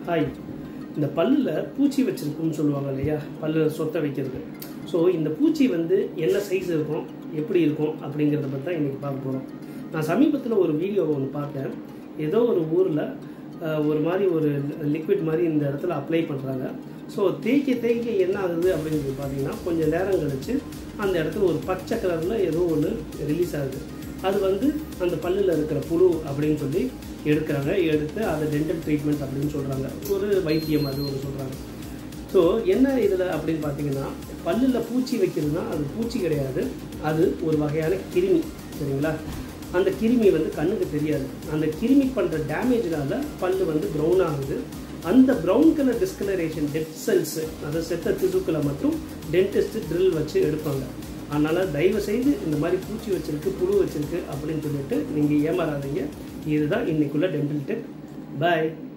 hi இந்த பல்லில் பூச்சி வச்சிருக்குன்னு சொல்லுவாங்க இல்லையா பல்லு சொத்தை வைக்கிறது ஸோ இந்த பூச்சி வந்து என்ன சைஸ் இருக்கும் எப்படி இருக்கும் அப்படிங்கிறத பற்றி தான் இன்றைக்கி பார்க்க போகிறோம் நான் சமீபத்தில் ஒரு வீடியோ ஒன்று பார்த்தேன் ஏதோ ஒரு ஊரில் ஒரு மாதிரி ஒரு லிக்விட் மாதிரி இந்த இடத்துல அப்ளை பண்ணுறாங்க ஸோ தேய்க்க தேய்க்க என்ன ஆகுது அப்படிங்கிறது பார்த்தீங்கன்னா கொஞ்சம் நேரம் கழிச்சு அந்த இடத்துல ஒரு பச்சை கலரில் ஏதோ ஒன்று ரிலீஸ் ஆகுது அது வந்து அந்த பல்லில் இருக்கிற புழு அப்படின்னு சொல்லி எடுக்கிறாங்க எடுத்து அதை டென்டல் ட்ரீட்மெண்ட் அப்படின்னு சொல்கிறாங்க ஒரு வைத்தியம் அது ஒரு சொல்கிறாங்க ஸோ என்ன இதில் அப்படின்னு பார்த்தீங்கன்னா பல்லில் பூச்சி வைக்கிறதுனா அது பூச்சி கிடையாது அது ஒரு வகையான கிருமி சரிங்களா அந்த கிருமி வந்து கண்ணுக்கு தெரியாது அந்த கிருமி பண்ணுற டேமேஜ்னால பல்லு வந்து ப்ரௌன் ஆகுது அந்த brown colour discolouration dead cells அதை செத்த திசுக்களை மட்டும் டென்டிஸ்ட் ட்ரில் வச்சு எடுப்பாங்க அதனால் தயவு செய்து இந்த மாதிரி பூச்சி வச்சிருக்கு புழு வச்சிருக்கு அப்படின்னு சொல்லிட்டு நீங்கள் ஏமாறாதீங்க இதுதான் இன்னைக்குள்ள டென்டல் டெக் பாய்